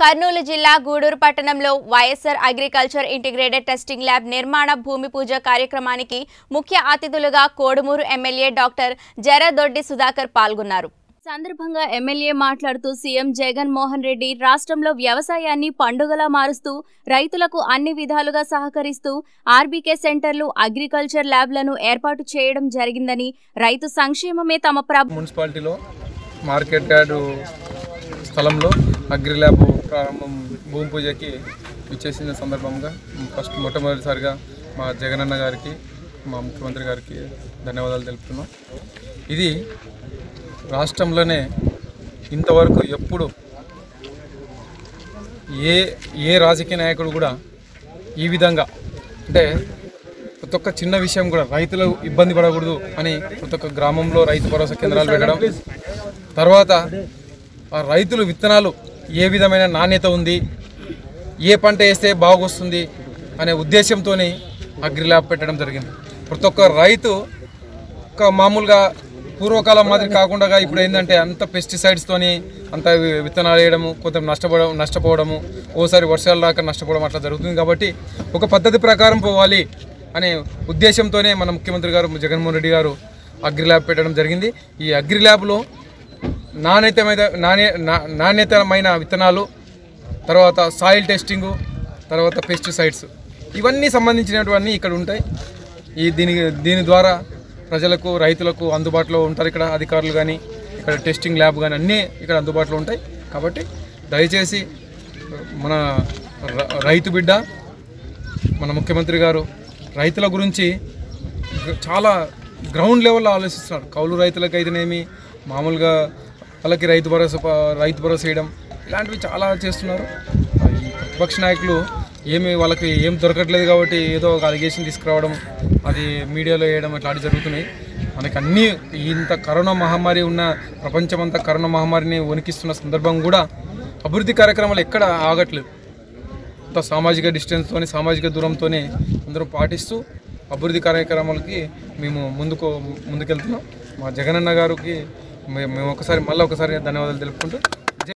కర్నూలు జిల్లా గూడూరు పట్టణంలో YSR agriculture integrated testing lab నిర్మాణ భూమి పూజ కార్యక్రమానికి ముఖ్య అతిథులుగా కోడుమూరు ఎమ్మెల్యే డాక్టర్ జరదొడ్డి సుధాకర్ పాల్గొన్నారు సందర్భంగా ఎమ్మెల్యే మాట్లాడుతూ సీఎం జగన్ మోహన్ రెడ్డి రాష్ట్రంలో వ్యవసాయాన్ని పండుగలా మారుస్తూ రైతులకు అన్ని విధాలుగా సహకరిస్తూ ఆర్బీకే సెంటర్లు అగ్రికల్చర్ ల్యాబ్లను ఏర్పాటు చేయడం జరిగిందని రైతు సంక్షేమమే తమ ప్రభు మున్సిపాలిటీలో మార్కెట్ యార్డు స్థలంలో అగ్రి ల్యాబ్ ప్రారంభం భూమి పూజకి ఇచ్చేసిన సందర్భంగా ఫస్ట్ మొట్టమొదటిసారిగా మా జగనన్న గారికి మా ముఖ్యమంత్రి గారికి ధన్యవాదాలు తెలుపుతున్నాం ఇది రాష్ట్రంలోనే ఇంతవరకు ఎప్పుడు ఏ ఏ రాజకీయ నాయకుడు కూడా ఈ విధంగా అంటే ప్రతి ఒక్క చిన్న విషయం కూడా రైతులు ఇబ్బంది పడకూడదు అని ప్రతి ఒక్క గ్రామంలో రైతు భరోసా కేంద్రాలు పెట్టడం తర్వాత ఆ రైతులు విత్తనాలు ఏ విధమైన నాణ్యత ఉంది ఏ పంట వేస్తే బాగొస్తుంది అనే ఉద్దేశంతోనే అగ్రి ల్యాబ్ పెట్టడం జరిగింది ప్రతి ఒక్క రైతు ఒక మామూలుగా పూర్వకాలం మాదిరి కాకుండా ఇప్పుడు ఏంటంటే అంత పెస్టిసైడ్స్తోని అంత వి- విత్తనాలు వేయడము కొంత నష్టపోవడం నష్టపోవడము ఓసారి వర్షాలు రాక నష్టపోవడం అట్లా జరుగుతుంది కాబట్టి ఒక పద్ధతి ప్రకారం పోవాలి అనే ఉద్దేశంతోనే మన ముఖ్యమంత్రి గారు జగన్మోహన్ రెడ్డి గారు అగ్రి ల్యాబ్ పెట్టడం జరిగింది ఈ అగ్రి ల్యాబ్లో నాణ్యతమైన నాణ్య నా- నాణ్యతమైన విత్తనాలు తర్వాత సాయిల్ టెస్టింగు తర్వాత పెస్టిసైడ్స్ ఇవన్నీ సంబంధించినటువన్నీ ఇక్కడ ఉంటాయి ఈ దీని దీని ద్వారా ప్రజలకు రైతులకు అందుబాటులో ఉంటారు ఇక్కడ అధికారులు కానీ ఇక్కడ టెస్టింగ్ ల్యాబ్ కానీ అన్నీ ఇక్కడ అందుబాటులో ఉంటాయి కాబట్టి దయచేసి మన ర- రైతు బిడ్డ మన ముఖ్యమంత్రి గారు రైతుల గురించి చాలా గ్రౌండ్ లెవెల్లో ఆలోచిస్తున్నారు కౌలు రైతులకు అయితేనేమి మామూలుగా వాళ్ళకి రైతు భరోసా ప- రైతు భరోసా వేయడం ఇలాంటివి చాలా చేస్తున్నారు ఈ ప్రతిపక్ష నాయకులు ఏమి వాళ్ళకి ఏం దొరకట్లేదు కాబట్టి ఏదో ఒక అలిగేషన్ తీసుకురావడం అది మీడియాలో వేయడం ఇట్లాంటివి జరుగుతున్నాయి మనకి అన్నీ ఇంత కరోనా మహమ్మారి ఉన్న ప్రపంచమంతా కరోనా మహమ్మారిని వణికిస్తున్న సందర్భం కూడా అభివృద్ధి కార్యక్రమాలు ఎక్కడ ఆగట్లేదు అంత సామాజిక డిస్టెన్స్తోని సామాజిక దూరంతోనే అందరూ పాటిస్తూ అభివృద్ధి కార్యక్రమాలకి మేము ముందుకు ముందుకెళ్తున్నాం మా జగనన్న గారికి మే- మేము ఒకసారి మళ్ళీ ఒకసారి ధన్యవాదాలు తెలుపుకుంటూ